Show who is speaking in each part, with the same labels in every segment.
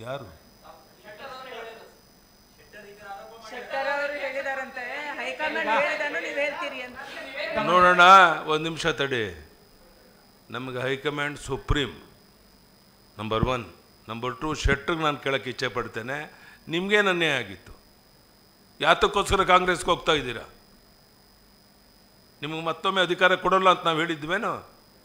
Speaker 1: ಯಾರು
Speaker 2: ಶೆಟ್ಟರ್ ಅವರು ಹೇಳಿದಾರಂತೆ ಹೈಕಮಾಂಡ್ ಹೇಳಿದನ್ನು ನೀವು ಹೇಳ್ತೀರಿ ಅಂತ
Speaker 1: ನೋಡೋಣ ಒಂದು ನಿಮಿಷ ತಡಿ ನಮಗೆ high command supreme number one number two ಶೆಟ್ರಿಗೆ ನಾನು ಕೇಳೋಕ್ಕೆ ಇಚ್ಛೆ ಪಡ್ತೇನೆ ನಿಮಗೇನು ಅನ್ಯಾಯ ಆಗಿತ್ತು ಯಾತಕ್ಕೋಸ್ಕರ ಕಾಂಗ್ರೆಸ್ಗೆ ಹೋಗ್ತಾ ಇದ್ದೀರಾ ನಿಮಗೆ ಮತ್ತೊಮ್ಮೆ ಅಧಿಕಾರ ಕೊಡೋಲ್ಲ ಅಂತ ನಾವು ಹೇಳಿದ್ವೇನು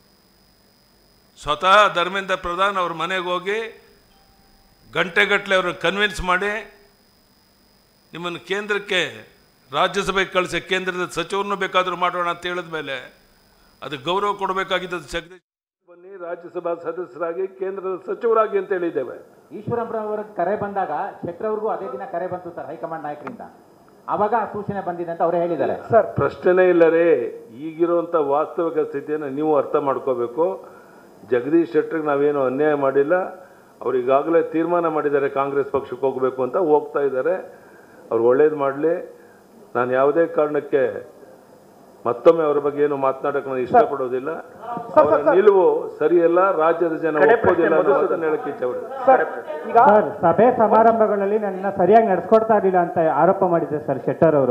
Speaker 1: ಸ್ವತಃ ಧರ್ಮೇಂದ್ರ ಪ್ರಧಾನ್ ಅವ್ರ ಮನೆಗೆ ಹೋಗಿ ಗಂಟೆಗಟ್ಟಲೆ ಅವ್ರನ್ನ ಕನ್ವಿನ್ಸ್ ಮಾಡಿ ನಿಮ್ಮನ್ನು ಕೇಂದ್ರಕ್ಕೆ ರಾಜ್ಯಸಭೆಗೆ ಕಳಿಸಿ ಕೇಂದ್ರದ ಸಚಿವರನ್ನು ಬೇಕಾದರೂ ಮಾಡೋಣ ಅಂತ ಹೇಳಿದ ಮೇಲೆ ಅದು ಗೌರವ ಕೊಡಬೇಕಾಗಿದ್ದು ಜಗದೀಶ್ ಬನ್ನಿ ರಾಜ್ಯಸಭಾ ಸದಸ್ಯರಾಗಿ ಕೇಂದ್ರದ ಸಚಿವರಾಗಿ ಅಂತ ಹೇಳಿದ್ದೇವೆ
Speaker 3: ಈಶ್ವರಪ್ಪನವ್ರಿಗೆ ಕರೆ ಬಂದಾಗ ಶೆಟ್ಟರವ್ರಿಗೂ ಅದೇ ದಿನ ಕರೆ ಬಂತು ಸರ್ ಹೈಕಮಾಂಡ್ ನಾಯಕರಿಂದ ಅವಾಗ ಆ ಸೂಚನೆ ಬಂದಿದೆ ಅಂತ ಅವರೇ ಹೇಳಿದ್ದಾರೆ
Speaker 1: ಸರ್ ಪ್ರಶ್ನೆನೇ ಇಲ್ಲ ರೀ ಈಗಿರುವಂಥ ವಾಸ್ತವಿಕ ಸ್ಥಿತಿಯನ್ನು ನೀವು ಅರ್ಥ ಮಾಡ್ಕೋಬೇಕು ಜಗದೀಶ್ ಶೆಟ್ಟರ್ಗೆ ನಾವೇನು ಅನ್ಯಾಯ ಮಾಡಿಲ್ಲ ಅವ್ರು ಈಗಾಗಲೇ ತೀರ್ಮಾನ ಮಾಡಿದ್ದಾರೆ ಕಾಂಗ್ರೆಸ್ ಪಕ್ಷಕ್ಕೆ ಹೋಗಬೇಕು ಅಂತ ಹೋಗ್ತಾ ಇದ್ದಾರೆ ಅವ್ರು ಒಳ್ಳೇದು ಮಾಡಲಿ ನಾನು ಯಾವುದೇ ಕಾರಣಕ್ಕೆ ಮತ್ತೊಮ್ಮೆ ಅವ್ರ ಬಗ್ಗೆ ಏನು ಮಾತನಾಡಕ್ಕೆ ನಾನು ಇಷ್ಟಪಡೋದಿಲ್ಲ ಅವರ ನಿಲುವು ಸರಿಯಲ್ಲ ರಾಜ್ಯದ ಜನ ಒಪ್ಪೋದಿಲ್ಲ ಅನ್ನೋದನ್ನ ಹೇಳಕ್ಕೆ ಇಚ್ಛೆ ಪಡ್ತೀನಿ.
Speaker 4: ಸರ್ ಸಭೆ ಸಮಾರಂಭಗಳಲ್ಲಿ ನನ್ನ ಸರಿಯಾಗಿ ನಡ್ಸ್ಕೊಡ್ತಾ ಇರಲಿಲ್ಲ ಅಂತ ಆರೋಪ ಮಾಡಿದ್ದಾರೆ ಸರ್ ಶೆಟ್ಟರ್ ಅವರು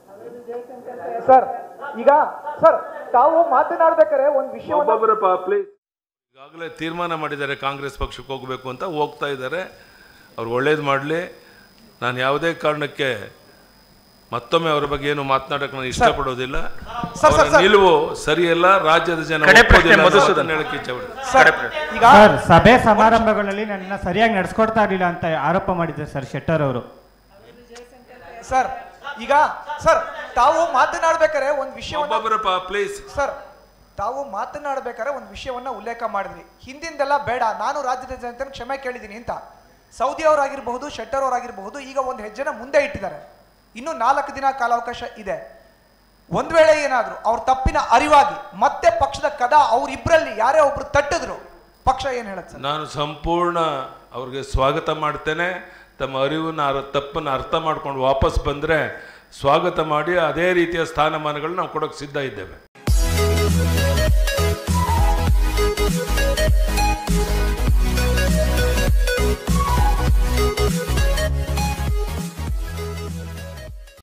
Speaker 5: ಸರ್ ಈಗ ಸರ್ ತಾವು ಮಾತನಾಡ್ಬೇಕಾದ್ರೆ ಒಂದು ವಿಷಯವನ್ನ
Speaker 1: ಒಬ್ಬೊಬ್ಬರಪ್ಪ ಪ್ಲೀಸ್ ಈಗಾಗಲೇ ತೀರ್ಮಾನ ಮಾಡಿದ್ದಾರೆ ಕಾಂಗ್ರೆಸ್ ಪಕ್ಷಕ್ಕೆ ಹೋಗಬೇಕು ಅಂತ ಹೋಗ್ತಾ ಇದ್ದಾರೆ ಅವ್ರು ಒಳ್ಳೇದು ಮಾಡಲಿ ನಾನು ಯಾವುದೇ ಕಾರಣಕ್ಕೆ ಮತ್ತೊಮ್ಮೆ ಅವ್ರ ಬಗ್ಗೆ ಏನು ಮಾತನಾಡಕ್ಕೆ ನಾನು ಇಷ್ಟಪಡೋದಿಲ್ಲ ಅವರ ನಿಲುವು ಸರಿಯಲ್ಲ ರಾಜ್ಯದ ಜನ ಒಪ್ಪೋದಿಲ್ಲ ಅನ್ನೋದನ್ನ ಹೇಳಕ್ಕೆ ಇಚ್ಛೆ ಪಡ್ತೀನಿ.
Speaker 5: ಸರ್ ಈಗ
Speaker 4: ಸರ್ ಸಭೆ ಸಮಾರಂಭಗಳಲ್ಲಿ ನನ್ನ ಸರಿಯಾಗಿ ನಡ್ಸ್ಕೊಡ್ತಾ ಇರಲಿಲ್ಲ ಅಂತ ಆರೋಪ ಮಾಡಿದ್ದಾರೆ ಸರ್ ಶೆಟ್ಟರ್ ಅವರು
Speaker 5: ಸರ್ ಈಗ ಸರ್ ತಾವು ಮಾತನಾಡ್ಬೇಕಾದ್ರೆ ಒಂದು ವಿಷಯವನ್ನ
Speaker 1: ಒಬ್ಬೊಬ್ಬರಪ್ಪ ಪ್ಲೀಸ್
Speaker 5: ಸರ್ ತಾವು ಮಾತನಾಡ್ಬೇಕಾದ್ರೆ ಒಂದು ವಿಷಯವನ್ನ ಉಲ್ಲೇಖ ಮಾಡಿದ್ರಿ ಹಿಂದಿಂದೆಲ್ಲ ಬೇಡ ನಾನು ರಾಜ್ಯದ ಜನತೆ ಕ್ಷಮೆ ಕೇಳಿದ್ದೀನಿ ಅಂತ ಸೌದಿ ಅವರಾಗಿರಬಹುದು ಶೆಟ್ಟರ್ ಅವರಾಗಿರಬಹುದು ಈಗ ಒಂದು ಹೆಜ್ಜೆನ ಮುಂದೆ ಇಟ್ಟಿದ್ದಾರೆ ಇನ್ನು ನಾಲ್ಕು ದಿನ ಕಾಲಾವಕಾಶ ಇದೆ ಒಂದ್ ವೇಳೆ ಏನಾದ್ರು ಅವ್ರ ತಪ್ಪಿನ ಅರಿವಾಗಿ ಮತ್ತೆ ಪಕ್ಷದ ಕದ ಅವರಿಬ್ಬರಲ್ಲಿ ಯಾರೇ ಒಬ್ರು ತಟ್ಟಿದ್ರು ಪಕ್ಷ ಏನ್ ಹೇಳುತ್ತೆ ಸರ್
Speaker 1: ನಾನು ಸಂಪೂರ್ಣ ಅವ್ರಿಗೆ ಸ್ವಾಗತ ಮಾಡ್ತೇನೆ ತಮ್ಮ ಅರಿವನ್ನ ಅರ ತಪ್ಪನ್ನು ಅರ್ಥ ಮಾಡ್ಕೊಂಡು ವಾಪಸ್ ಬಂದರೆ ಸ್ವಾಗತ ಮಾಡಿ ಅದೇ ರೀತಿಯ ಸ್ಥಾನಮಾನಗಳನ್ನ ನಾವು ಕೊಡೋಕ್ಕೆ ಸಿದ್ಧ ಇದ್ದೇವೆ